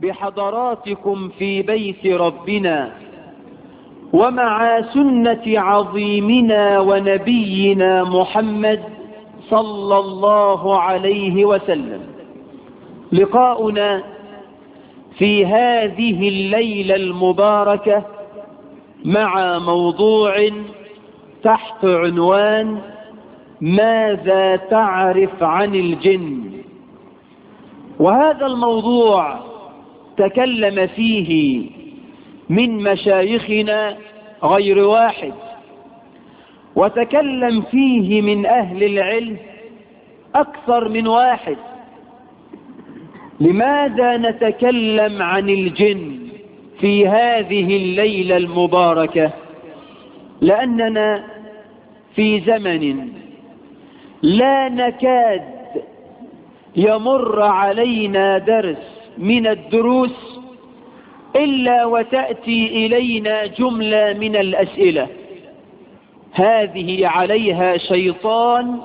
بحضراتكم في بيت ربنا ومع سنة عظيمنا ونبينا محمد صلى الله عليه وسلم لقاؤنا في هذه الليلة المباركة مع موضوع تحت عنوان ماذا تعرف عن الجن وهذا الموضوع تكلم فيه من مشايخنا غير واحد وتكلم فيه من أهل العلم أكثر من واحد لماذا نتكلم عن الجن في هذه الليلة المباركة لأننا في زمن لا نكاد يمر علينا درس من الدروس إلا وتأتي إلينا جملة من الأسئلة هذه عليها شيطان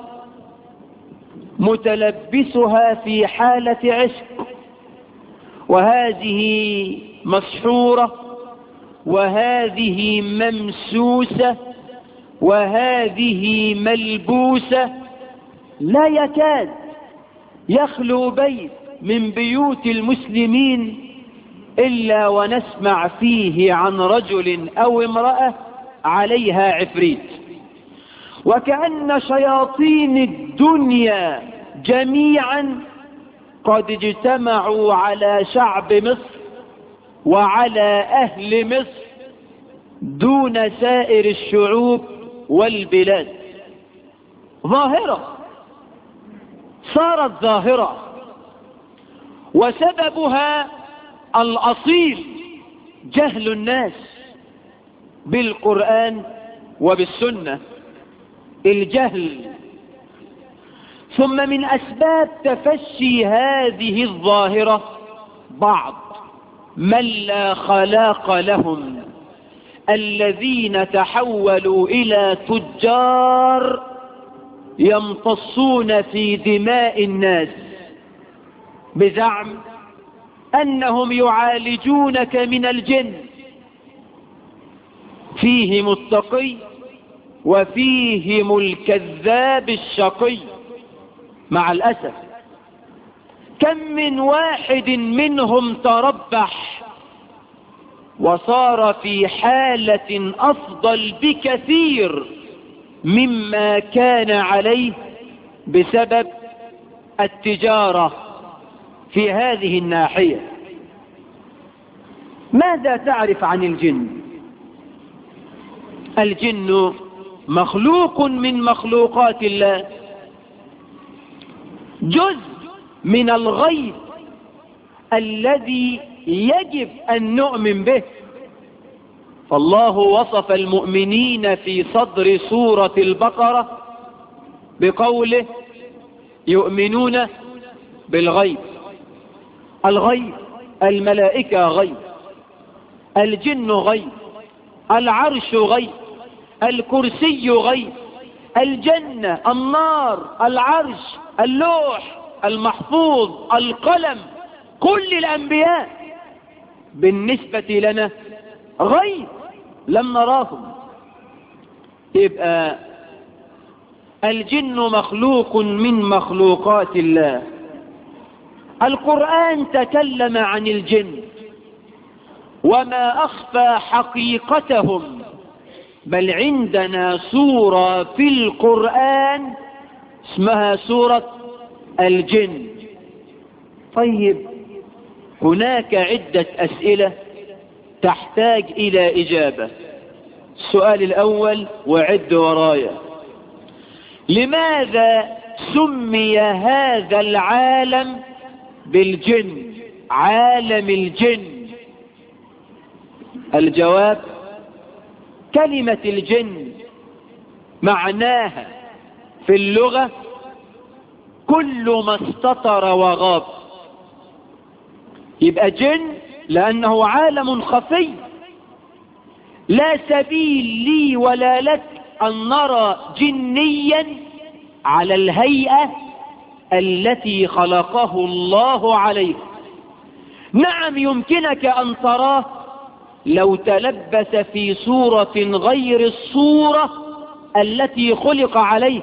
متلبسها في حالة عشق وهذه مسحورة وهذه ممسوسة وهذه ملبوسة لا يكاد يخلو بيت من بيوت المسلمين إلا ونسمع فيه عن رجل أو امرأة عليها عفريت وكأن شياطين الدنيا جميعا قد اجتمعوا على شعب مصر وعلى أهل مصر دون سائر الشعوب والبلاد ظاهرة صارت ظاهرة وسببها الأصيل جهل الناس بالقرآن وبالسنة الجهل ثم من أسباب تفشي هذه الظاهرة بعض من لا خلاق لهم الذين تحولوا إلى تجار يمتصون في دماء الناس بزعم أنهم يعالجونك من الجن فيهم التقي وفيهم الكذاب الشقي مع الأسف كم من واحد منهم تربح وصار في حالة أفضل بكثير مما كان عليه بسبب التجارة في هذه الناحية ماذا تعرف عن الجن الجن مخلوق من مخلوقات الله جزء من الغيب الذي يجب أن نؤمن به فالله وصف المؤمنين في صدر سورة البقرة بقوله يؤمنون بالغيب الغيب الملائكة غيب الجن غيب العرش غيب الكرسي غيب الجنة النار العرش اللوح المحفوظ القلم كل الأنبياء بالنسبة لنا غيب لم نراهم يبقى الجن مخلوق من مخلوقات الله القرآن تكلم عن الجن وما أخفى حقيقتهم بل عندنا سورة في القرآن اسمها سورة الجن طيب هناك عدة أسئلة تحتاج إلى إجابة السؤال الأول وعد ورايا لماذا سمي هذا العالم بالجن عالم الجن الجواب كلمة الجن معناها في اللغة كل ما استطر وغاب يبقى جن لأنه عالم خفي لا سبيل لي ولا لك أن نرى جنيا على الهيئة التي خلقه الله عليه نعم يمكنك أن تراه لو تلبس في صورة غير الصورة التي خلق عليه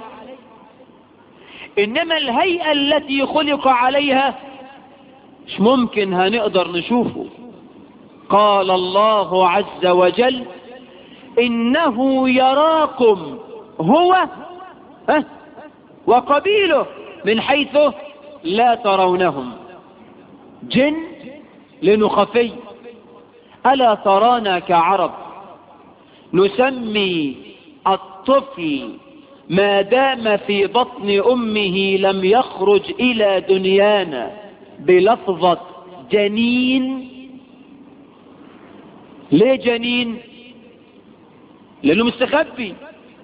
إنما الهيئة التي خلق عليها مش ممكن هنقدر نشوفه قال الله عز وجل إنه يراكم هو ها وقبيله من حيث لا ترونهم جن لنخفي ألا ترانا كعرب نسمي الطفل ما دام في بطن أمه لم يخرج إلى دنيانا بلفظة جنين ليه جنين لأنه مستخبي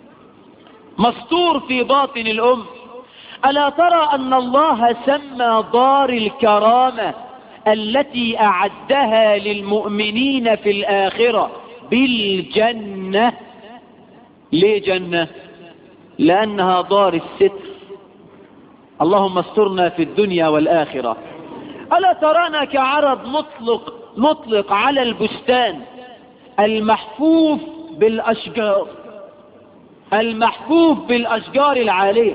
مستور في باطن الأم ألا ترى أن الله سمى دار الكرامة التي أعدها للمؤمنين في الآخرة بالجنة ليه جنة لأنها دار الستر اللهم استرنا في الدنيا والآخرة ألا ترانا كعرب نطلق, نطلق على البستان المحفوف بالأشجار المحفوف بالأشجار العالية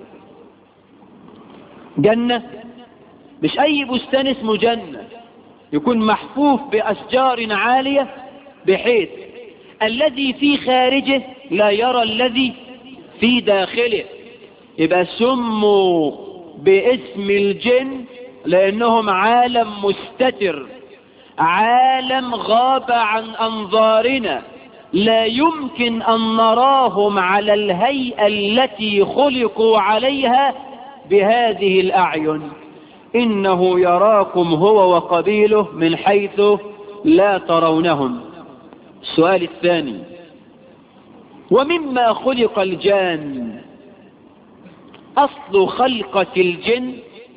جنة مش أي بستان اسمه جنة يكون محفوف بأشجار عالية بحيث الذي في خارجه لا يرى الذي في داخله يبقى سموا باسم الجن لأنهم عالم مستتر عالم غاب عن أنظارنا لا يمكن أن نراهم على الهيئة التي خلقوا عليها بهذه الأعين إنه يراكم هو وقبيله من حيث لا ترونهم السؤال الثاني ومما خلق الجان أصل خلقة الجن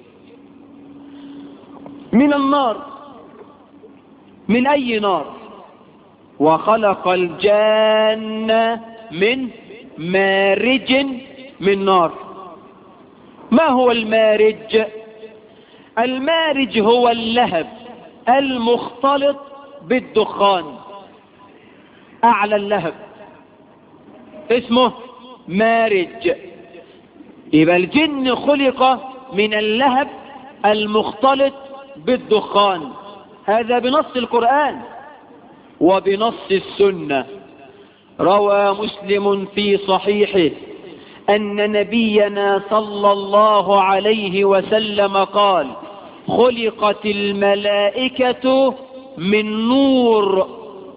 من النار من أي نار وخلق الجان من مارج من نار ما هو المارج المارج هو اللهب المختلط بالدخان أعلى اللهب اسمه مارج يبقى الجن خلق من اللهب المختلط بالدخان هذا بنص القرآن وبنص السنة روى مسلم في صحيحه أن نبينا صلى الله عليه وسلم قال خلقت الملائكة من نور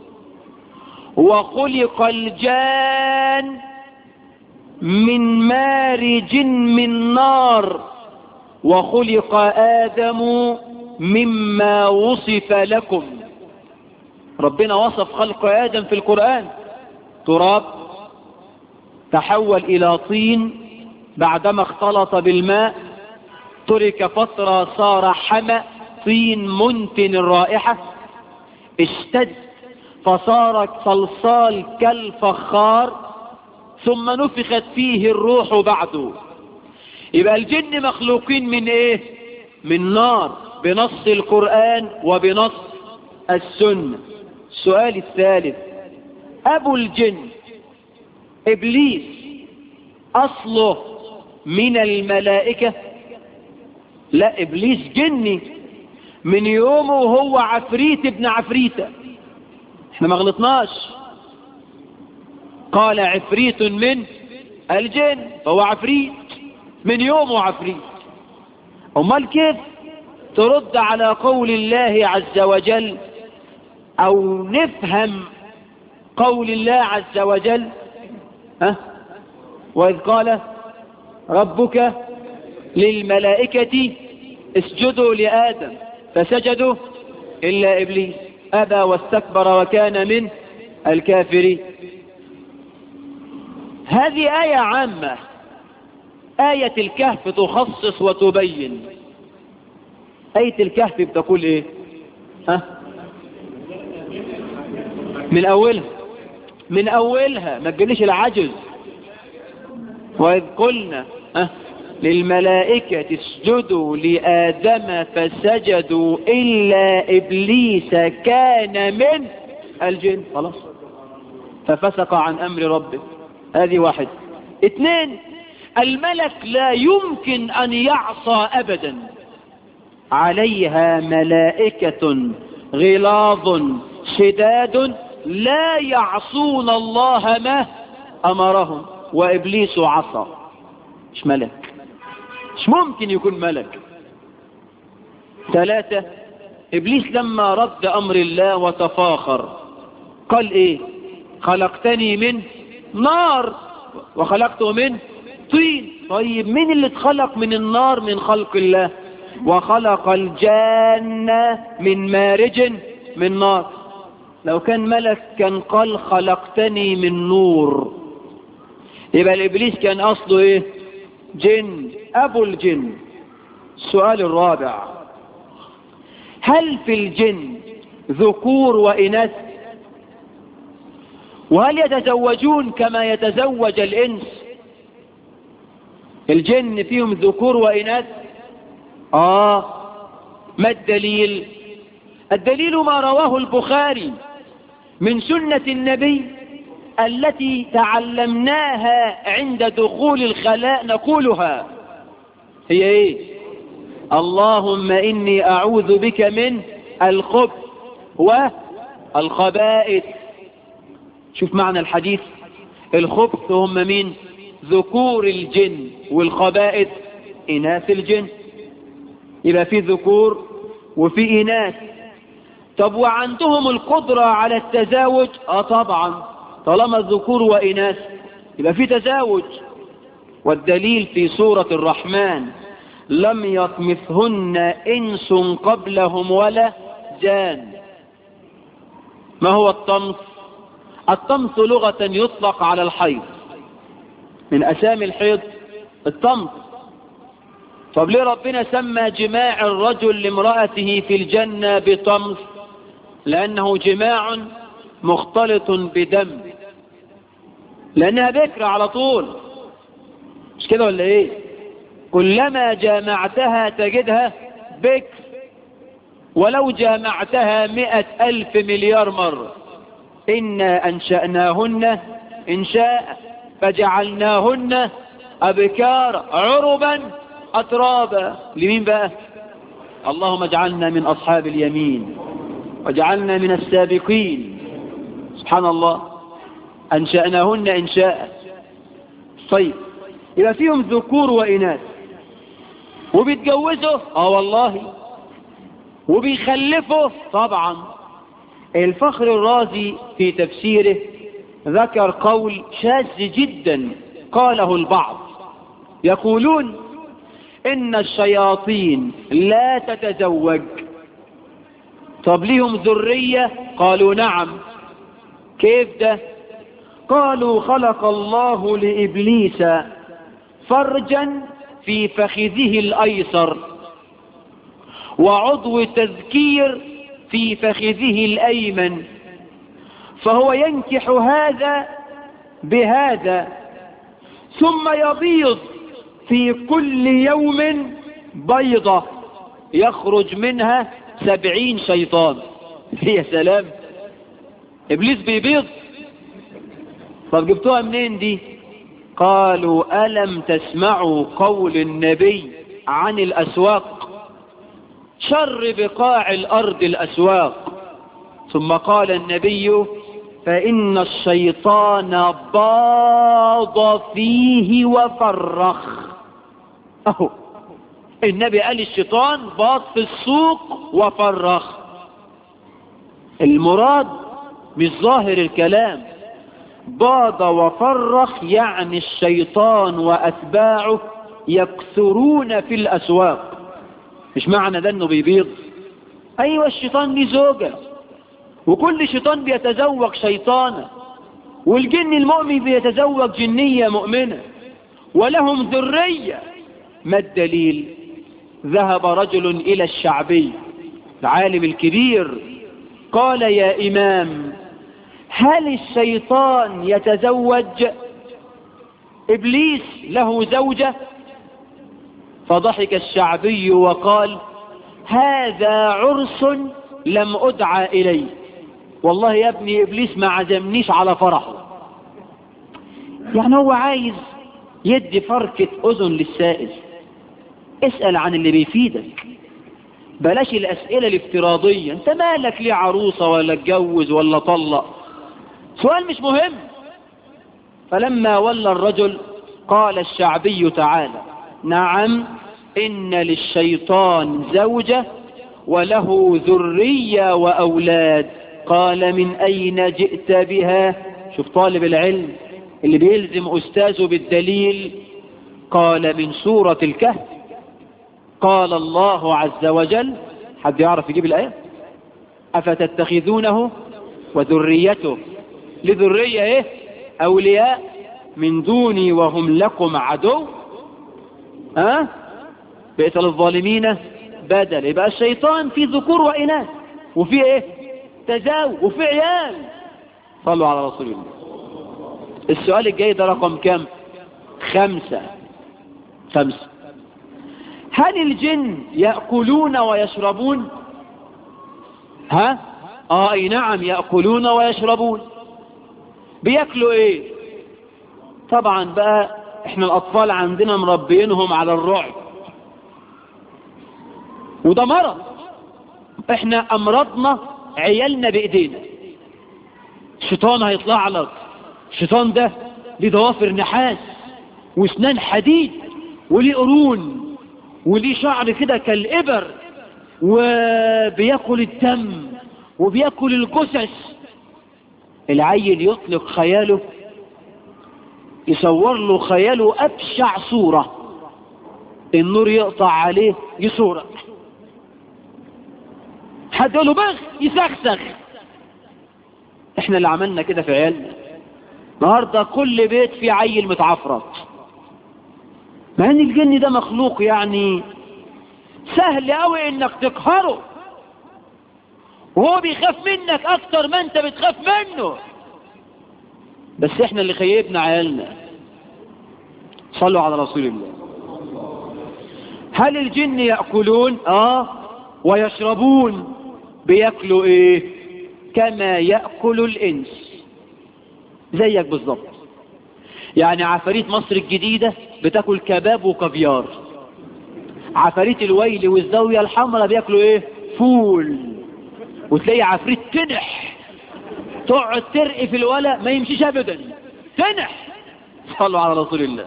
وخلق الجان من مارج من نار وخلق آدم مما وصف لكم ربنا وصف خلق آدم في القرآن تراب تحول إلى طين بعدما اختلط بالماء ترك فترة صار حمأ طين منتن الرائحة اشتد فصار صلصال كالفخار ثم نفخت فيه الروح بعده يبقى الجن مخلوقين من ايه من نار بنص القرآن وبنص السنة السؤال الثالث ابو الجن ابليس اصله من الملائكة لا ابليس جني من يومه وهو عفريت ابن عفريتة احنا ما غلطناش قال عفريت من الجن فهو عفريت من يومه عفريت امال كيف ترد على قول الله عز وجل او نفهم قول الله عز وجل ها واذ قال ربك للملائكة اسجدوا لآدم فسجدوا إلا إبليس أبى واستكبر وكان من الكافرين هذه آية عامة آية الكهف تخصص وتبين آية الكهف بتقول إيه ها من أولها من أولها ما تجيليش العجز وإذ قلنا ها للملائكة اسجدوا لآدم فسجدوا إلا إبليس كان من الجن خلاص ففسق عن أمر ربه هذه واحد اثنين الملك لا يمكن أن يعصى أبدا عليها ملائكة غلاظ شداد لا يعصون الله ما أمرهم وإبليس عصى مش ملك مش ممكن يكون ملك ثلاثة إبليس لما رد أمر الله وتفاخر قال إيه خلقتني من نار وخلقته من طين طيب مين اللي اتخلق من النار من خلق الله وخلق الجنة من مارج من نار لو كان ملك كان قال خلقتني من نور يبقى الإبليس كان أصله إيه جن أبو الجن السؤال الرابع هل في الجن ذكور وإناث وهل يتزوجون كما يتزوج الإنس الجن فيهم ذكور وإناث آه ما الدليل الدليل ما رواه البخاري من سنة النبي التي تعلمناها عند دخول الخلاء نقولها هي ايه اللهم اني اعوذ بك من الخبث والخبائث شوف معنى الحديث الخبث هم مين ذكور الجن والخبائث اناث الجن يبقى في ذكور وفي اناث طب وعندهم القدرة على التزاوج اه طبعا طالما الذكور وإناث يبقى في تزاوج والدليل في سورة الرحمن لم يطمثهن إنس قبلهم ولا جان ما هو الطمث الطمث لغة يطلق على الحيض من أسامي الحيض الطمث طب ليه ربنا سمى جماع الرجل لامرأته في الجنة بطمث لأنه جماع مختلط بدم لأنها بكرة على طول مش كده ولا ايه كلما جامعتها تجدها بكر ولو جامعتها مئة ألف مليار مرة إنا أنشأناهن إنشاء فجعلناهن أبكار عربا أترابا لمين بقى اللهم اجعلنا من أصحاب اليمين واجعلنا من السابقين سبحان الله أنشأناهن إنشاء طيب يبقى فيهم ذكور وإناث وبيتجوزوا اه والله وبيخلفوا طبعا الفخر الرازي في تفسيره ذكر قول شاذ جدا قاله البعض يقولون إن الشياطين لا تتزوج طب ليهم ذرية قالوا نعم كيف ده قالوا خلق الله لإبليس فرجا في فخذه الأيسر وعضو تذكير في فخذه الأيمن فهو ينكح هذا بهذا ثم يبيض في كل يوم بيضة يخرج منها سبعين شيطان يا سلام إبليس بيبيض طب جبتوها منين دي قالوا ألم تسمعوا قول النبي عن الأسواق شر بقاع الأرض الأسواق ثم قال النبي فإن الشيطان باض فيه وفرخ أهو النبي قال الشيطان باض في السوق وفرخ المراد مش ظاهر الكلام باض وفرخ يعني الشيطان وأتباعه يكثرون في الأسواق مش معنى ده انه بيبيض ايوه الشيطان ليه زوجة وكل شيطان بيتزوج شيطانة والجن المؤمن بيتزوج جنية مؤمنة ولهم ذرية ما الدليل ذهب رجل الى الشعبي العالم الكبير قال يا امام هل الشيطان يتزوج ابليس له زوجة فضحك الشعبي وقال هذا عرس لم أدعى إليه والله يا ابني إبليس ما عزمنيش على فرحه يعني هو عايز يدي فركة أذن للسائل اسأل عن اللي بيفيدك بلاش الأسئلة الافتراضية انت مالك ليه عروسة ولا اتجوز ولا طلق سؤال مش مهم فلما ولى الرجل قال الشعبي تعالى نعم إن للشيطان زوجة وله ذرية وأولاد قال من أين جئت بها شوف طالب العلم اللي بيلزم أستاذه بالدليل قال من سورة الكهف قال الله عز وجل حد يعرف يجيب الآية أفتتخذونه وذريته لذرية إيه أولياء من دوني وهم لكم عدو ها بئس للظالمين بدل يبقى الشيطان في ذكور وإناث وفي إيه تزاوج وفي عيال صلوا على رسول الله السؤال الجاي ده رقم كم خمسة خمسة هل الجن يأكلون ويشربون ها اه اي نعم يأكلون ويشربون بياكلوا ايه طبعا بقى احنا الاطفال عندنا مربينهم على الرعب وده مرض احنا امرضنا عيالنا بايدينا الشيطان هيطلع لك الشيطان ده ليه ضوافر نحاس واسنان حديد وليه قرون وليه شعر كده كالإبر وبياكل الدم وبياكل الجثث العيل يطلق خياله يصور له خياله أبشع صورة النور يقطع عليه يصورك حد يقول له بغ يسخسخ احنا اللي عملنا كده في عيالنا النهارده كل بيت فيه عيل متعفرت مع ان الجن ده مخلوق يعني سهل قوي انك تقهره وهو بيخاف منك اكتر ما انت بتخاف منه بس احنا اللي خيبنا عيالنا صلوا على رسول الله هل الجن يأكلون اه ويشربون بياكلوا ايه كما يأكل الانس زيك بالظبط يعني عفاريت مصر الجديدة بتاكل كباب وكافيار عفاريت الويل والزاوية الحمراء بياكلوا ايه فول وتلاقي عفريت تنح تقعد ترقي في الولا ما يمشيش ابدا تنح صلوا على رسول الله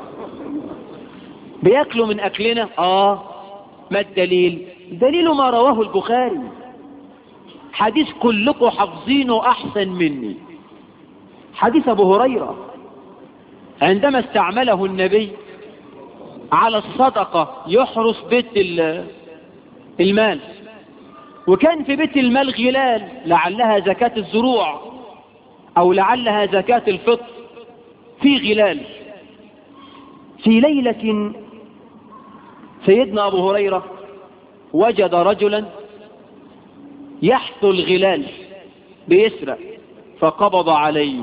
بياكلوا من اكلنا اه ما الدليل دليل ما رواه البخاري حديث كلكم حافظينه احسن مني حديث ابو هريره عندما استعمله النبي على الصدقة يحرس بيت المال وكان في بيت المال غلال لعلها زكاة الزروع أو لعلها زكاة الفطر في غلال في ليلة سيدنا أبو هريرة وجد رجلا يحث الغلال بيسرق فقبض عليه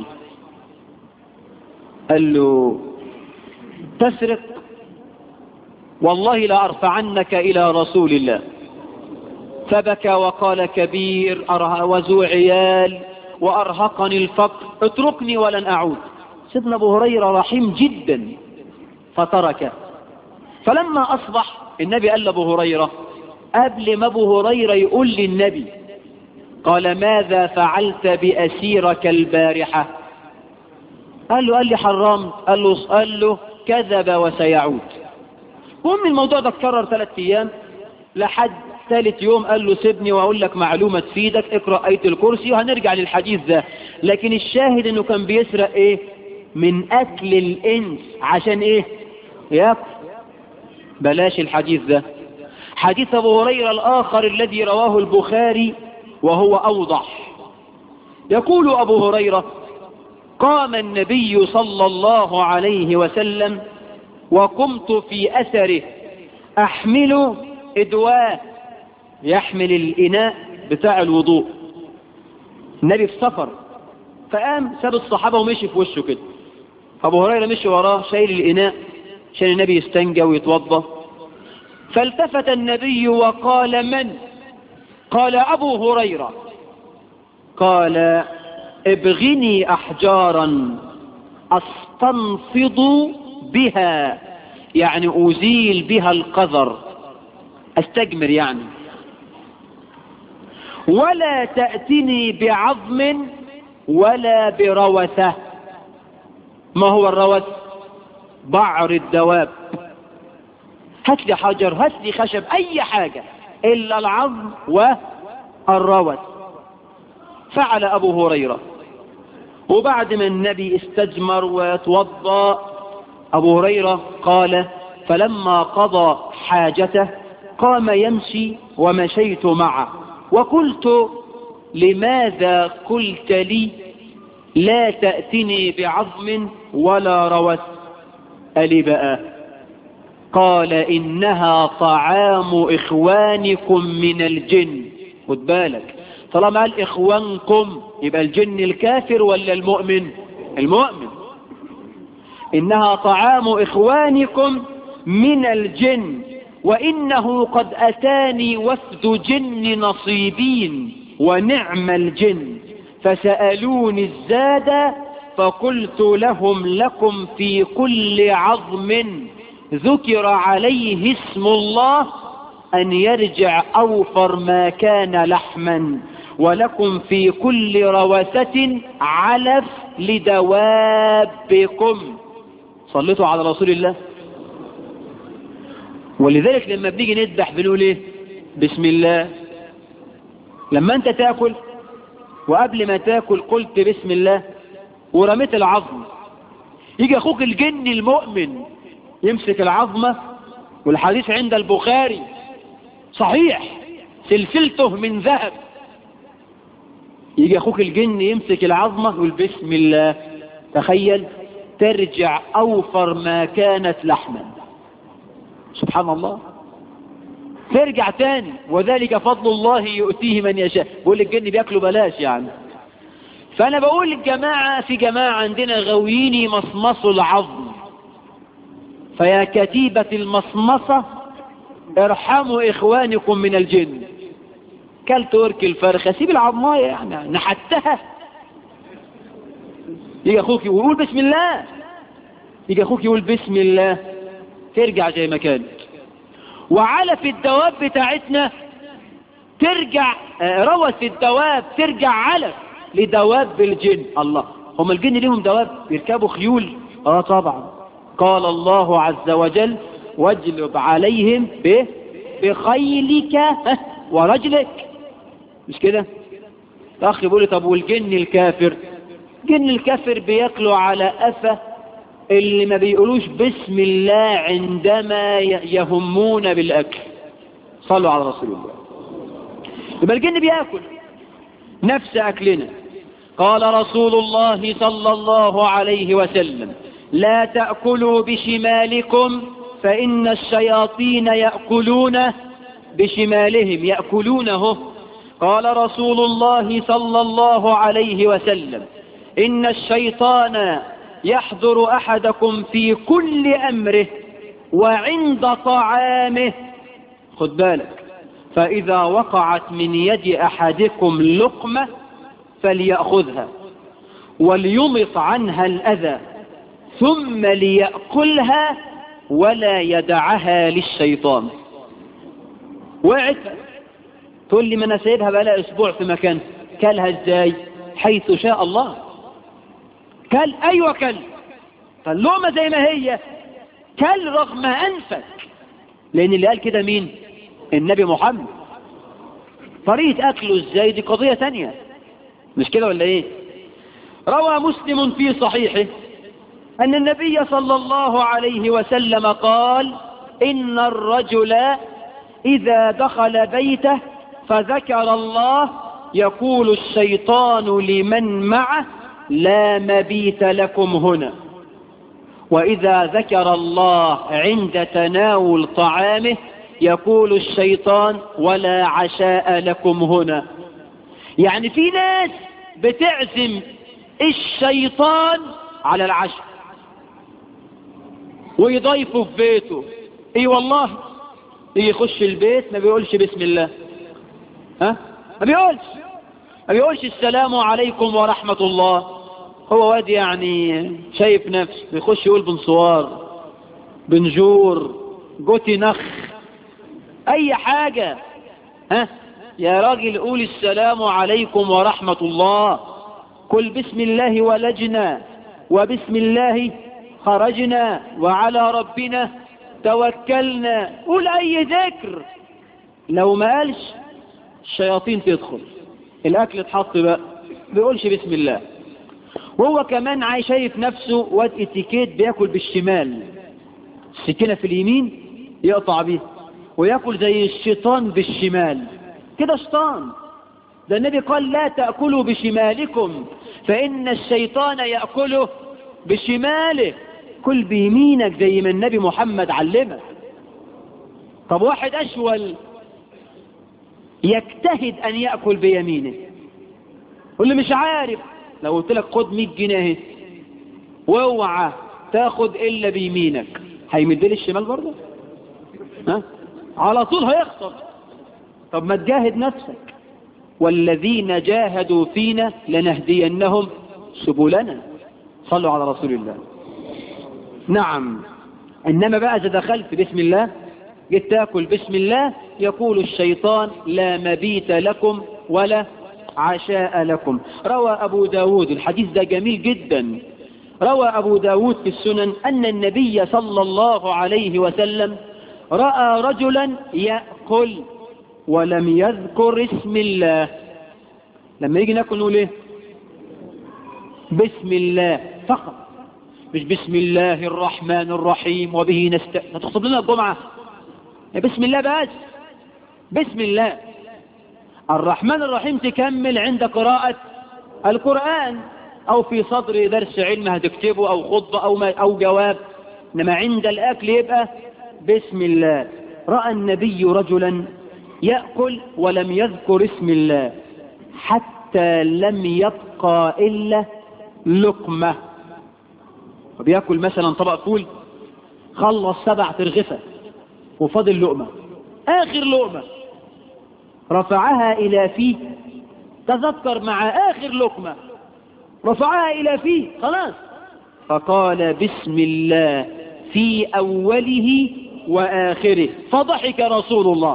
قال له تسرق والله لأرفعنك إلى رسول الله فبكى وقال كبير وذو عيال وأرهقني الفقر اتركني ولن أعود سيدنا أبو هريرة رحيم جدا فتركه فلما أصبح النبي قال لأبو هريرة قبل ما أبو هريرة يقول للنبي قال ماذا فعلت بأسيرك البارحة قال له قال لي حرمت قال له قال له كذب وسيعود المهم الموضوع ده اتكرر ثلاث ايام لحد ثالث يوم قال له سيبني واقول لك معلومه تفيدك اقرا ايه الكرسي وهنرجع للحديث ده لكن الشاهد انه كان بيسرق ايه من اكل الانس عشان ايه ياكل بلاش الحديث ده حديث ابو هريره الاخر الذي رواه البخاري وهو اوضح يقول ابو هريره قام النبي صلى الله عليه وسلم وقمت في أثره أحمل إدواء يحمل الإناء بتاع الوضوء النبي في سفر فقام ساب الصحابة ومشي في وشه كده أبو هريرة مشي وراه شايل الإناء عشان النبي يستنجى ويتوضى فالتفت النبي وقال من قال أبو هريرة قال ابغني أحجارا أستنفض بها يعني أزيل بها القذر أستجمر يعني ولا تأتني بعظم ولا بروثة ما هو الروث بعر الدواب هات لي حجر هات لي خشب أي حاجة إلا العظم والروث فعل أبو هريرة وبعد ما النبي استجمر وتوضأ أبو هريرة قال فلما قضى حاجته قام يمشي ومشيت معه وقلت لماذا قلت لي لا تأتني بعظم ولا روث ألي بقى قال إنها طعام إخوانكم من الجن خد بالك طالما قال إخوانكم يبقى الجن الكافر ولا المؤمن المؤمن إنها طعام إخوانكم من الجن وإنه قد أتاني وفد جن نصيبين ونعم الجن فسألوني الزاد فقلت لهم لكم في كل عظم ذكر عليه اسم الله أن يرجع أوفر ما كان لحما ولكم في كل روثة علف لدوابكم صليتوا على رسول الله ولذلك لما بنيجي نذبح بنقول ايه بسم الله لما انت تاكل وقبل ما تاكل قلت بسم الله ورميت العظم يجي اخوك الجن المؤمن يمسك العظمة والحديث عند البخاري صحيح سلسلته من ذهب يجي اخوك الجن يمسك العظمة ويقول بسم الله تخيل ترجع اوفر ما كانت لحما سبحان الله ترجع تاني وذلك فضل الله يؤتيه من يشاء بقول الجن بياكلوا بلاش يعني فانا بقول للجماعة في جماعة عندنا غاويين يمصمصوا العظم فيا كتيبة المصمصة ارحموا اخوانكم من الجن كلت ورك الفرخة سيب العظماية يعني نحتها يجي اخوك يقول بسم الله يجي اخوك يقول بسم الله ترجع زي ما كانت وعلف الدواب بتاعتنا ترجع روث الدواب ترجع علف لدواب الجن الله هم الجن ليهم دواب يركبوا خيول اه طبعا قال الله عز وجل واجلب عليهم ب بخيلك ورجلك مش كده اخي بيقول طب والجن الكافر جن الكافر بياكلوا على قفا اللي ما بيقولوش بسم الله عندما يهمون بالاكل صلوا على رسول الله يبقى الجن بياكل نفس اكلنا قال رسول الله صلى الله عليه وسلم لا تأكلوا بشمالكم فإن الشياطين يأكلون بشمالهم يأكلونه قال رسول الله صلى الله عليه وسلم إن الشيطان يحضر أحدكم في كل أمره وعند طعامه خد بالك فإذا وقعت من يد أحدكم لقمة فليأخذها وليمط عنها الأذى ثم ليأكلها ولا يدعها للشيطان وقعت تقول لي ما انا سايبها بقى اسبوع في مكان كلها ازاي حيث شاء الله كل ايوه كل فاللومه زي ما هي كل رغم انفك لان اللي قال كده مين النبي محمد طريقه اكله ازاي دي قضيه تانية مش كده ولا ايه روى مسلم في صحيحه أن النبي صلى الله عليه وسلم قال إن الرجل إذا دخل بيته فذكر الله يقول الشيطان لمن معه لا مبيت لكم هنا وإذا ذكر الله عند تناول طعامه يقول الشيطان ولا عشاء لكم هنا يعني في ناس بتعزم الشيطان على العشاء ويضيفه في بيته اي والله يجي يخش البيت ما بيقولش بسم الله ها ما بيقولش ما بيقولش السلام عليكم ورحمة الله هو واد يعني شايف نفسه بيخش يقول بنصوار بنجور جوتي نخ اي حاجة ها يا راجل قول السلام عليكم ورحمة الله قل بسم الله ولجنا وبسم الله خرجنا وعلى ربنا توكلنا قول اي ذكر لو ما قالش الشياطين تدخل الاكل اتحط بقى بيقولش بسم الله وهو كمان عايش شايف نفسه واد اتيكيت بياكل بالشمال السكينة في اليمين يقطع بيها وياكل زي الشيطان بالشمال كده شيطان ده النبي قال لا تأكلوا بشمالكم فإن الشيطان يأكله بشماله كل بيمينك زي ما النبي محمد علمك طب واحد أشول يجتهد أن يأكل بيمينه قل لي مش عارف لو قلت لك خد 100 جنيه اهي واوعى تاخد إلا بيمينك هيمد لي الشمال برضه ها على طول هيخسر طب ما تجاهد نفسك والذين جاهدوا فينا لنهدينهم سبلنا صلوا على رسول الله نعم إنما بقى إذا دخلت بسم الله جيت تاكل بسم الله يقول الشيطان لا مبيت لكم ولا عشاء لكم روى أبو داود الحديث ده جميل جدا روى أبو داود في السنن أن النبي صلى الله عليه وسلم رأى رجلا يأكل ولم يذكر اسم الله لما يجي ناكل نقول ايه بسم الله فقط مش بسم الله الرحمن الرحيم وبه نست هتخطب لنا الجمعة بسم الله بس بسم الله الرحمن الرحيم تكمل عند قراءة القرآن أو في صدر درس علم هتكتبه أو خطبة أو, ما أو جواب إنما عند الأكل يبقى بسم الله رأى النبي رجلا يأكل ولم يذكر اسم الله حتى لم يبقى إلا لقمة وبيأكل مثلا طبق فول خلص سبع ترغفة وفضل لقمة آخر لقمة رفعها إلى فيه تذكر مع آخر لقمة رفعها إلى فيه خلاص فقال بسم الله في أوله وآخره فضحك رسول الله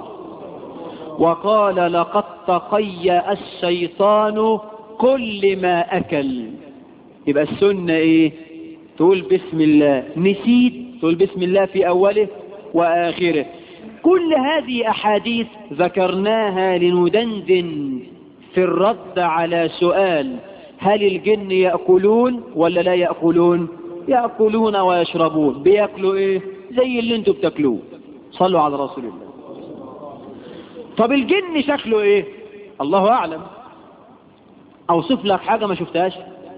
وقال لقد تقيأ الشيطان كل ما أكل يبقى السنة إيه تقول بسم الله نسيت تقول بسم الله في أوله وآخره كل هذه أحاديث ذكرناها لندندن في الرد على سؤال هل الجن يأكلون ولا لا يأكلون يأكلون ويشربون بيأكلوا ايه زي اللي انتوا بتاكلوه صلوا على رسول الله طب الجن شكله ايه الله اعلم اوصف لك حاجة ما شفتهاش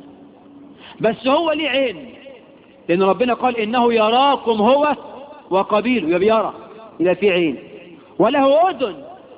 بس هو ليه عين لان ربنا قال انه يراكم هو وقبيله يبقى يرى يبقى في عين وله اذن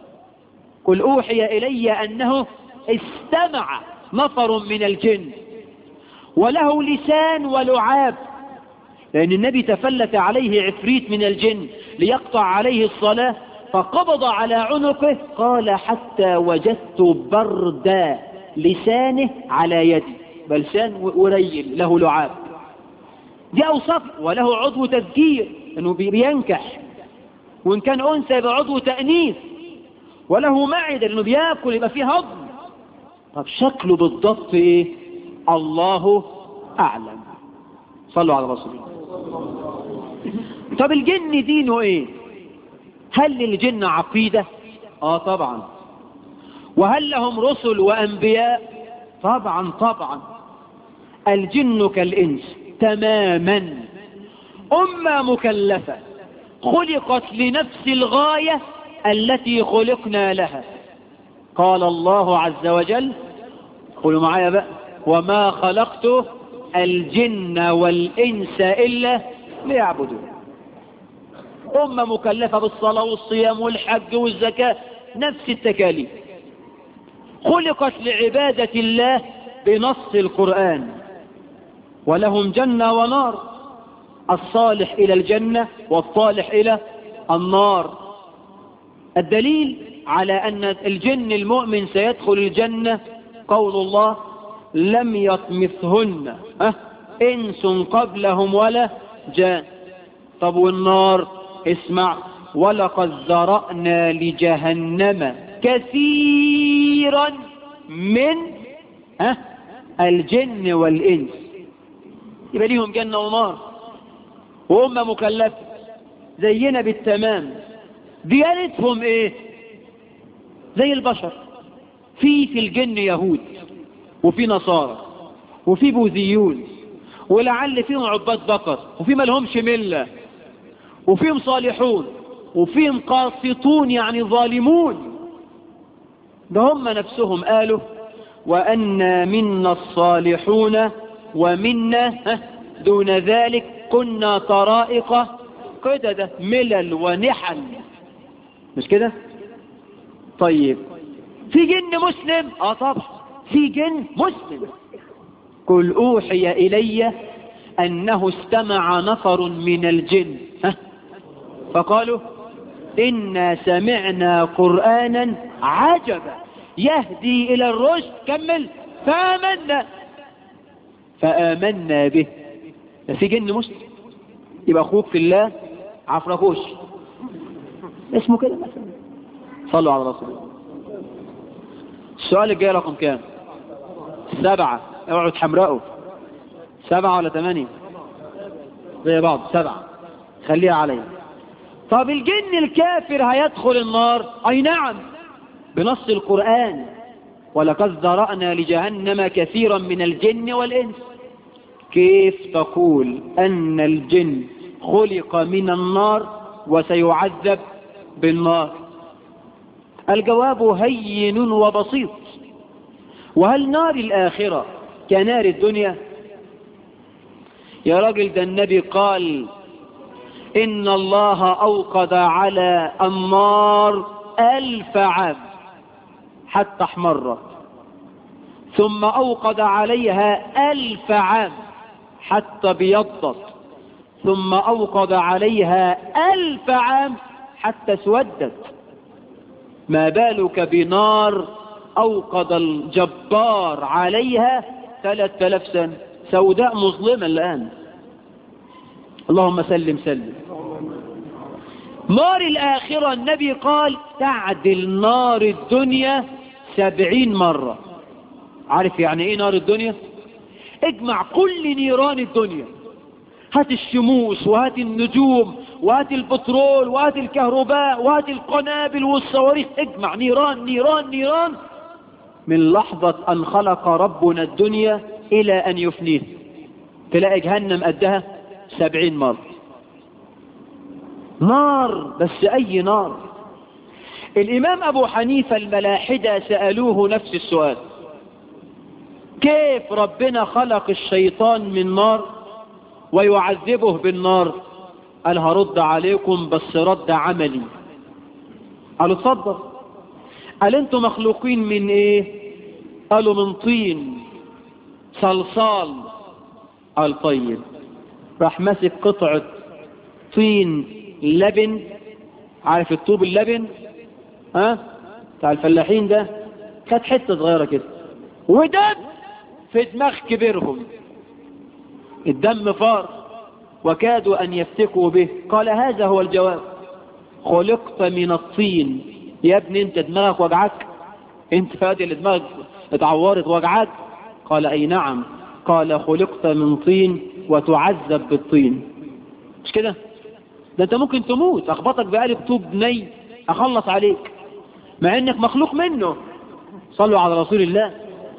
قل اوحي الي انه استمع نفر من الجن وله لسان ولعاب لأن النبي تفلت عليه عفريت من الجن ليقطع عليه الصلاة فقبض على عنقه قال حتى وجدت برد لسانه على يدي بلسان وريل له لعاب دي أوصاف وله عضو تذكير أنه بينكح وإن كان أنثى يبقى عضو تأنيث وله معدة لأنه بياكل يبقى فيه هضم طب شكله بالضبط ايه الله اعلم صلوا على رسول الله طب الجن دينه ايه هل للجن عقيدة اه طبعا وهل لهم رسل وانبياء طبعا طبعا الجن كالانس تماما امة مكلفة خلقت لنفس الغاية التي خلقنا لها قال الله عز وجل قولوا معايا بقى وما خلقت الجن والإنس إلا ليعبدون أمة مكلفة بالصلاة والصيام والحج والزكاة نفس التكاليف خلقت لعبادة الله بنص القرآن ولهم جنة ونار الصالح إلى الجنة والصالح إلى النار الدليل على أن الجن المؤمن سيدخل الجنة قول الله لم يطمثهن أه إنس قبلهم ولا جان طب والنار اسمع ولقد ذرأنا لجهنم كثيرا من ها الجن والإنس يبقى ليهم جنة ونار وهم مكلفة زينا بالتمام ديانتهم ايه زي البشر في في الجن يهود وفي نصارى وفي بوذيون ولعل فيهم عباد بقر وفي ما لهمش مله وفيهم صالحون وفيهم قاسطون يعني ظالمون ده هم نفسهم قالوا وأنا منا الصالحون ومنا دون ذلك كنا طرائق قددة ملل ونحل مش كده طيب في جن مسلم اه طبعا في جن مسلم قل اوحي الي انه استمع نفر من الجن ها فقالوا إنا سمعنا قرآنا عجبا يهدي إلى الرشد كمل فآمنا فآمنا به ده في جن مسلم يبقى أخوك في الله عفركوش اسمه كده مثلا صلوا على رسول الله السؤال الجاي رقم كام سبعة اوعوا تحمرقوا سبعة ولا ثمانية زي بعض سبعة خليها عليا طب الجن الكافر هيدخل النار اي نعم بنص القرآن ولقد ذرأنا لجهنم كثيرا من الجن والإنس كيف تقول أن الجن خلق من النار وسيعذب بالنار الجواب هين وبسيط وهل نار الآخرة كنار الدنيا يا راجل ده النبي قال إن الله أوقد على النار ألف عام حتى احمرت ثم أوقد عليها ألف عام حتى بيضت ثم أوقد عليها ألف عام حتى اسودت ما بالك بنار أوقد الجبار عليها ثلاثة آلاف سنة سوداء مظلمة الآن اللهم سلم سلم نار الآخرة النبي قال تعدل نار الدنيا سبعين مرة عارف يعني ايه نار الدنيا اجمع كل نيران الدنيا هات الشموس وهات النجوم وهات البترول وهات الكهرباء وهات القنابل والصواريخ اجمع نيران نيران نيران من لحظة أن خلق ربنا الدنيا إلى أن يفنيه تلاقي جهنم قدها سبعين مرة نار بس أي نار الإمام أبو حنيفة الملاحدة سألوه نفس السؤال كيف ربنا خلق الشيطان من نار ويعذبه بالنار قال هرد عليكم بس رد عملي قالوا اتفضل قال انتوا مخلوقين من ايه قالوا من طين صلصال قال طيب راح ماسك قطعة طين لبن عارف الطوب اللبن ها بتاع الفلاحين ده خد حتة صغيرة كده ودم في دماغ كبيرهم الدم فار وكادوا أن يفتكوا به قال هذا هو الجواب خلقت من الطين يا ابني انت دماغك وجعك انت فادي اللي دماغك اتعورت وجعك قال اي نعم قال خلقت من طين وتعذب بالطين مش كده ده انت ممكن تموت اخبطك بقالب طوب ني اخلص عليك مع انك مخلوق منه صلوا على رسول الله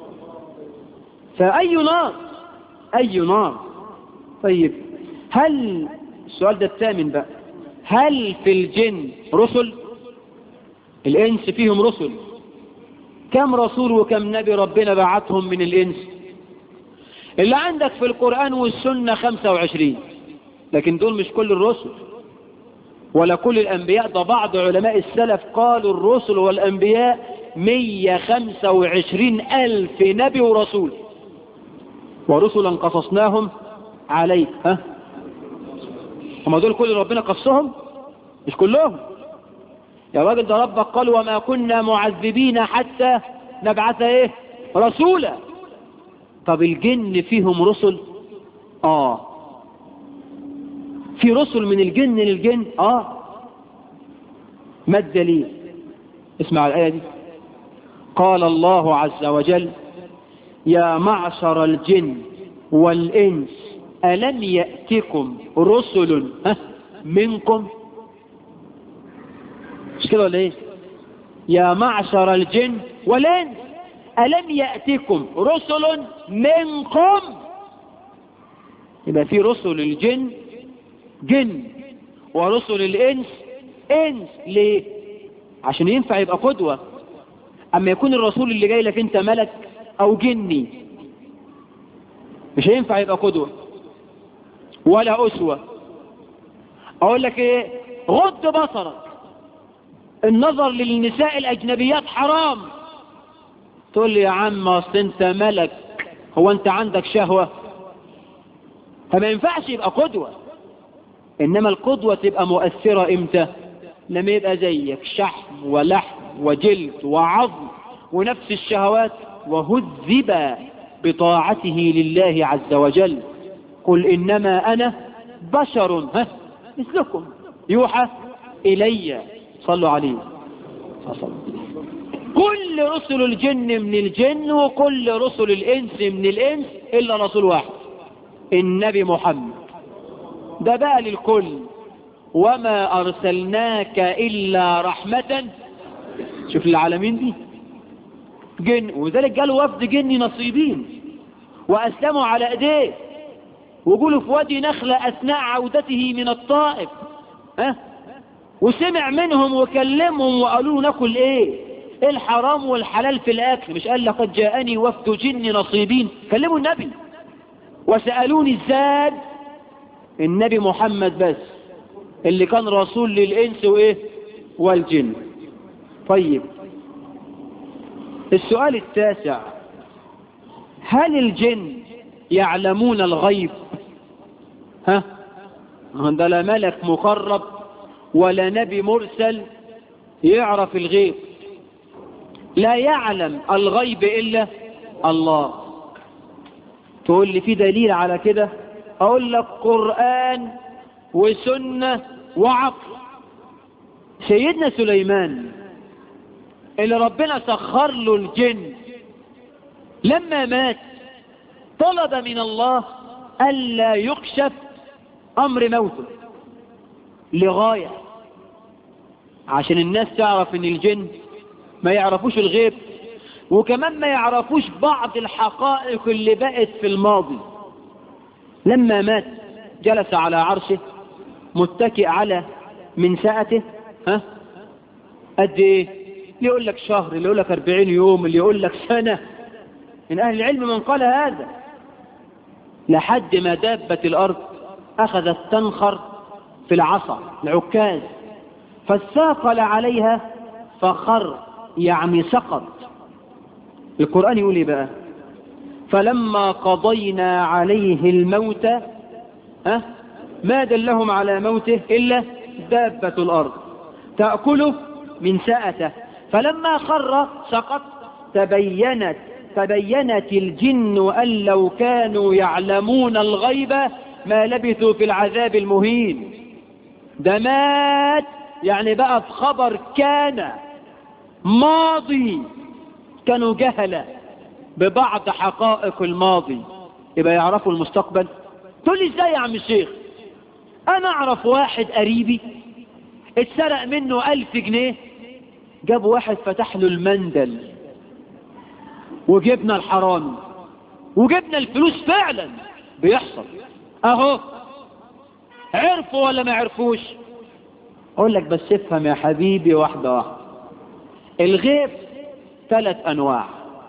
فأي نار أي نار طيب هل السؤال ده الثامن بقى هل في الجن رسل الإنس فيهم رسل كم رسول وكم نبي ربنا بعتهم من الإنس اللي عندك في القرآن والسنة خمسة وعشرين لكن دول مش كل الرسل ولا كل الأنبياء ده بعض علماء السلف قالوا الرسل والأنبياء مية خمسة وعشرين ألف نبي ورسول ورسلا قصصناهم عليك ها هم دول كل ربنا قصهم مش كلهم يا راجل ده ربك قال وما كنا معذبين حتى نبعث ايه رسولا طب الجن فيهم رسل اه في رسل من الجن للجن اه ما الدليل اسمع الآية دي قال الله عز وجل يا معشر الجن والإنس ألم يأتكم رسل ها منكم مش كده ولا ايه يا معشر الجن والإنس ألم يأتكم رسل منكم يبقى في رسل الجن جن ورسل الإنس إنس ليه عشان ينفع يبقى قدوة أما يكون الرسول اللي جاي لك أنت ملك أو جني مش هينفع يبقى قدوة ولا أسوة أقول لك إيه غض بصرك النظر للنساء الأجنبيات حرام تقول لي يا عم أصل أنت ملك هو أنت عندك شهوة فما ينفعش يبقى قدوة إنما القدوة تبقى مؤثرة إمتى لما يبقى زيك شحم ولحم وجلد وعظم ونفس الشهوات وهذب بطاعته لله عز وجل قل إنما أنا بشر ها مثلكم يوحى إلي صلوا عليه صلوا. كل رسل الجن من الجن وكل رسل الإنس من الإنس إلا رسول واحد النبي محمد ده بقى للكل وما أرسلناك إلا رحمة شوف العالمين دي جن وذلك قالوا وفد جني نصيبين وأسلموا على أيديه وقولوا في وادي نخلة أثناء عودته من الطائف أه؟ وسمع منهم وكلمهم وقالوا له ناكل ايه ايه الحرام والحلال في الاكل مش قال لقد جاءني وفد جن نصيبين كلموا النبي وسألوني الزاد النبي محمد بس اللي كان رسول للإنس وإيه والجن طيب السؤال التاسع هل الجن يعلمون الغيب ها ده لا ملك مقرب ولا نبي مرسل يعرف الغيب لا يعلم الغيب إلا الله تقول لي في دليل على كده أقول لك قرآن وسنة وعقل سيدنا سليمان اللي ربنا سخر له الجن لما مات طلب من الله ألا يكشف أمر موته لغاية عشان الناس تعرف ان الجن ما يعرفوش الغيب وكمان ما يعرفوش بعض الحقائق اللي بقت في الماضي لما مات جلس على عرشه متكئ على منسأته ها قد ايه اللي يقول لك شهر اللي يقول لك 40 يوم اللي يقول لك سنة من أهل العلم من قال هذا لحد ما دابة الأرض أخذت تنخر في العصا العكاز فاستاقل عليها فخر يعني سقط القرآن يقول ايه بقى فلما قضينا عليه الموت ها ما دلهم على موته إلا دابة الأرض تأكله من سأته فلما خر سقط تبينت تبينت الجن أن لو كانوا يعلمون الغيب ما لبثوا في العذاب المهين ده مات يعني بقى في خبر كان ماضي كانوا جهلة ببعض حقائق الماضي يبقى يعرفوا المستقبل تقول لي ازاي يا عم الشيخ انا اعرف واحد قريبي اتسرق منه الف جنيه جاب واحد فتح له المندل وجبنا الحرامي وجبنا الفلوس فعلا بيحصل اهو عرفوا ولا ما عرفوش اقول لك بس افهم يا حبيبي واحدة واحدة الغيب ثلاث انواع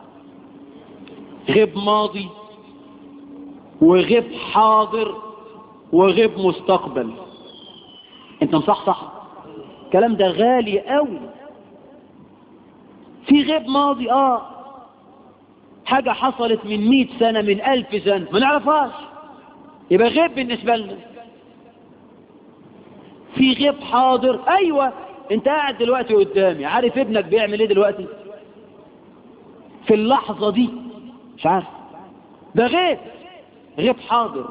غيب ماضي وغيب حاضر وغيب مستقبل انت مصحصح الكلام ده غالي قوي في غيب ماضي اه حاجة حصلت من مئة سنة من ألف سنة ما نعرفهاش يبقى غيب بالنسبة لنا في غيب حاضر أيوة انت قاعد دلوقتي قدامي عارف ابنك بيعمل ايه دلوقتي في اللحظة دي مش عارف ده غيب غيب حاضر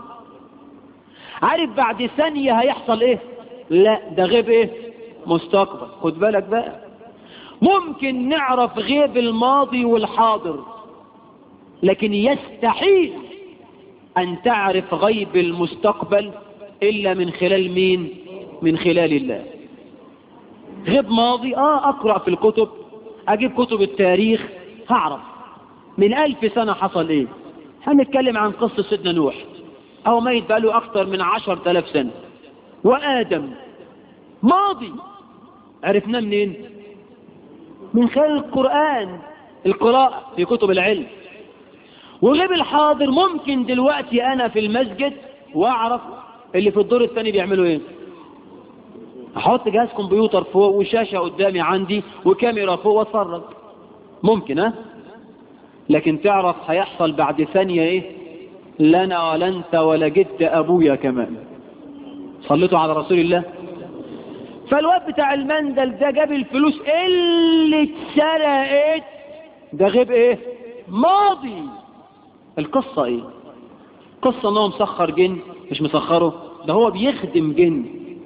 عارف بعد ثانية هيحصل ايه لا ده غيب ايه مستقبل خد بالك بقى ممكن نعرف غيب الماضي والحاضر لكن يستحيل ان تعرف غيب المستقبل الا من خلال مين من خلال الله غيب ماضي اه اقرأ في الكتب اجيب كتب التاريخ هعرف من الف سنة حصل ايه هنتكلم عن قصة سيدنا نوح او ميت بقاله اكتر من عشر تلاف سنة وادم ماضي عرفناه منين من خلال القرآن القراءة في كتب العلم وغيب الحاضر ممكن دلوقتي انا في المسجد واعرف اللي في الدور الثاني بيعملوا ايه احط جهاز كمبيوتر فوق وشاشة قدامي عندي وكاميرا فوق واتفرج ممكن ها لكن تعرف هيحصل بعد ثانية ايه لنا ولا انت ولا جد ابويا كمان صليتوا على رسول الله فالواد بتاع المندل ده جاب الفلوس اللي اتسرقت ده غيب ايه ماضي القصة ايه قصة ان هو مسخر جن مش مسخره ده هو بيخدم جن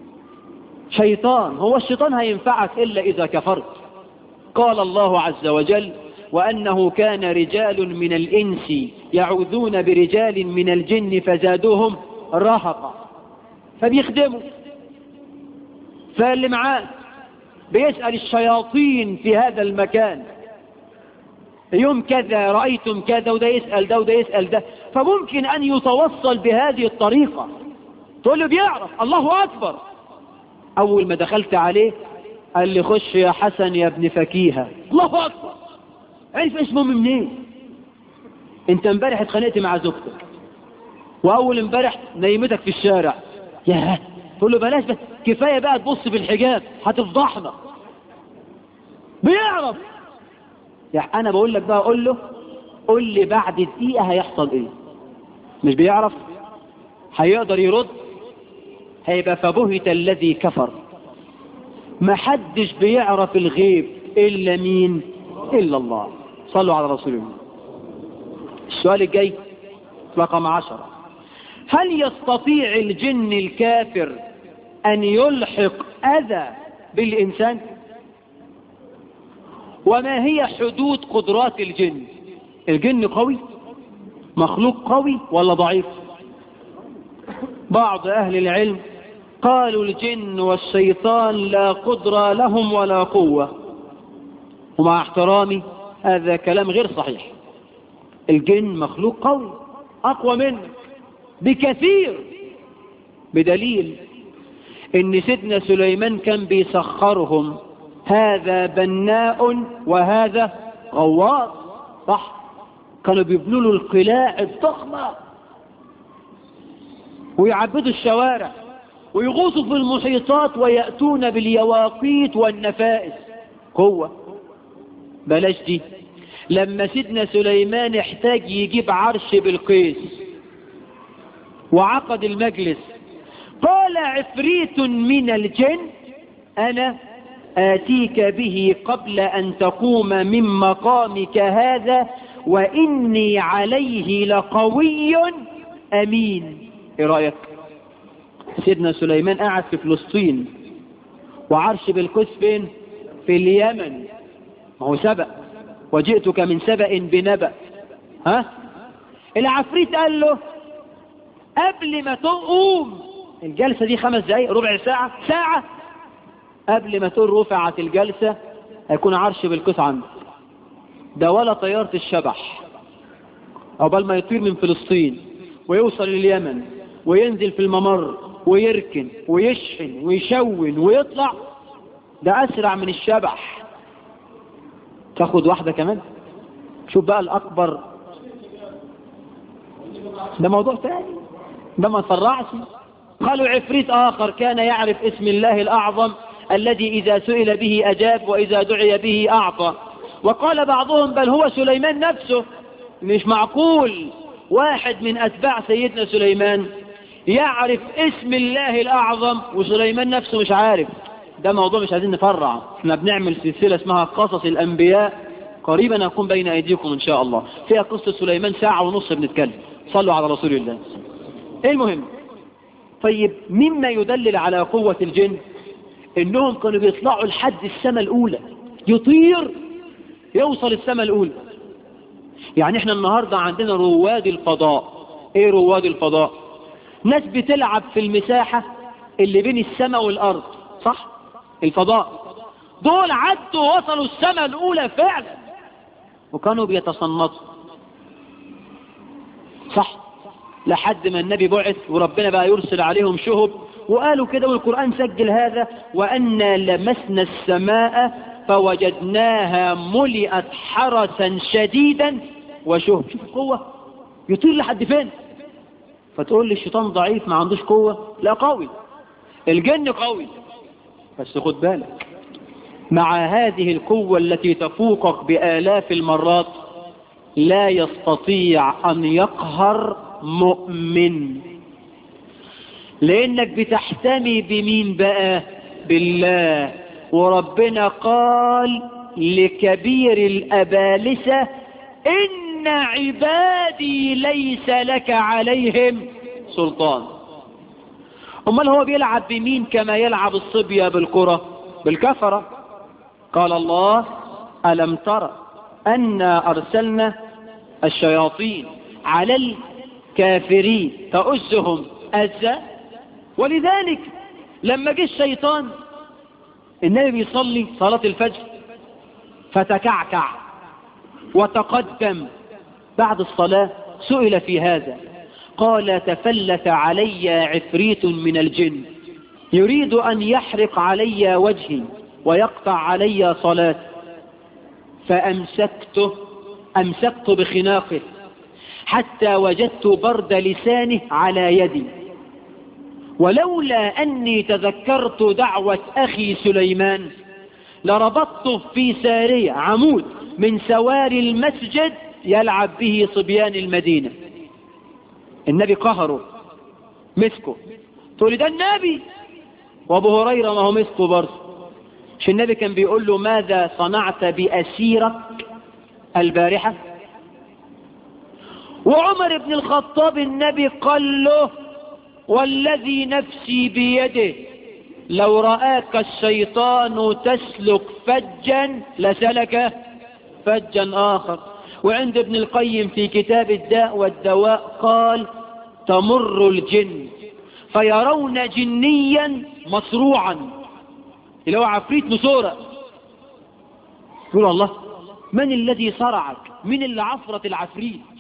شيطان هو الشيطان هينفعك الا اذا كفرت قال الله عز وجل وأنه كان رجال من الإنس يعوذون برجال من الجن فزادوهم رهقا فبيخدموا فاللي معاه بيسأل الشياطين في هذا المكان يوم كذا رأيتم كذا وده يسأل ده وده يسأل ده فممكن أن يتوصل بهذه الطريقة تقول له بيعرف الله أكبر أول ما دخلت عليه قال لي خش يا حسن يا ابن فكيهة الله أكبر عرف اسمه منين انت امبارح اتخانقت مع زوجتك واول امبارح نيمتك في الشارع يا تقول له بلاش بس كفايه بقى تبص في الحجاب هتفضحنا بيعرف يعني انا بقول لك بقى قول له قول لي بعد دقيقه هيحصل ايه مش بيعرف هيقدر يرد هيبقى فبهت الذي كفر ما حدش بيعرف الغيب الا مين الا الله صلوا على رسول الله السؤال الجاي رقم عشرة هل يستطيع الجن الكافر أن يلحق أذى بالإنسان وما هي حدود قدرات الجن الجن قوي مخلوق قوي ولا ضعيف بعض أهل العلم قالوا الجن والشيطان لا قدرة لهم ولا قوة ومع احترامي هذا كلام غير صحيح الجن مخلوق قوي أقوى منك بكثير بدليل ان سيدنا سليمان كان بيسخرهم هذا بناء وهذا غواص صح كانوا بيبنوا له القلاع الضخمة ويعبدوا الشوارع ويغوصوا في المحيطات ويأتون باليواقيت والنفائس قوة بلاش دي لما سيدنا سليمان احتاج يجيب عرش بالقيس وعقد المجلس قال عفريت من الجن أنا آتيك به قبل أن تقوم من مقامك هذا وإني عليه لقوي أمين إيه رأيك سيدنا سليمان قاعد في فلسطين وعرش بالقيس فين في اليمن ما هو سبأ وجئتك من سبأ بنبأ ها العفريت قال له قبل ما تقوم الجلسة دي خمس دقايق ربع ساعة ساعة قبل ما تقول رفعت الجلسة هيكون عرش بالقيس عندك ده ولا طيارة الشبح عقبال ما يطير من فلسطين ويوصل لليمن وينزل في الممر ويركن ويشحن ويشون ويطلع ده أسرع من الشبح تاخد واحدة كمان شوف بقى الأكبر ده موضوع تاني ده ما نفرعش قالوا عفريت آخر كان يعرف اسم الله الأعظم الذي إذا سئل به أجاب وإذا دعي به أعطى وقال بعضهم بل هو سليمان نفسه مش معقول واحد من أتباع سيدنا سليمان يعرف اسم الله الأعظم وسليمان نفسه مش عارف ده موضوع مش عايزين نفرع احنا بنعمل سلسلة اسمها قصص الأنبياء قريبا هتكون بين أيديكم إن شاء الله فيها قصة سليمان ساعة ونص بنتكلم صلوا على رسول الله المهم طيب مما يدلل على قوة الجن انهم كانوا بيطلعوا لحد السماء الاولى يطير يوصل السماء الاولى يعني احنا النهاردة عندنا رواد الفضاء ايه رواد الفضاء ناس بتلعب في المساحة اللي بين السماء والارض صح الفضاء دول عدوا وصلوا السماء الاولى فعلا وكانوا بيتصنطوا صح لحد ما النبي بعث وربنا بقى يرسل عليهم شهب وقالوا كده والقرآن سجل هذا وأنا لمسنا السماء فوجدناها ملئت حرسا شديدا وشهب شوف القوة يطير لحد فين فتقول لي الشيطان ضعيف ما عندوش قوة لا قوي الجن قوي بس خد بالك مع هذه القوة التي تفوقك بآلاف المرات لا يستطيع أن يقهر مؤمن لانك بتحتمي بمين بقى بالله وربنا قال لكبير الابالسة ان عبادي ليس لك عليهم سلطان امال هو بيلعب بمين كما يلعب الصبية بالكرة بالكفرة قال الله ألم ترى أنا أرسلنا الشياطين على الكافرين تؤزهم أزا ولذلك لما جه الشيطان النبي بيصلي صلاة الفجر فتكعكع وتقدم بعد الصلاة سئل في هذا قال تفلت علي عفريت من الجن يريد أن يحرق علي وجهي ويقطع علي صلاة فأمسكته أمسكت بخناقه حتى وجدت برد لسانه على يدي ولولا أني تذكرت دعوة أخي سليمان لربطته في سارية عمود من سواري المسجد يلعب به صبيان المدينة النبي قهره مسكه تقول ده النبي وابو هريرة ما هو مسكه برضه مش النبي كان بيقول له ماذا صنعت بأسيرك البارحة وعمر بن الخطاب النبي قال له والذي نفسي بيده لو رآك الشيطان تسلك فجا لسلك فجا آخر وعند ابن القيم في كتاب الداء والدواء قال تمر الجن فيرون جنيا مصروعا اللي هو عفريت نسورة يقول الله من الذي صرعك من اللي عفرت العفريت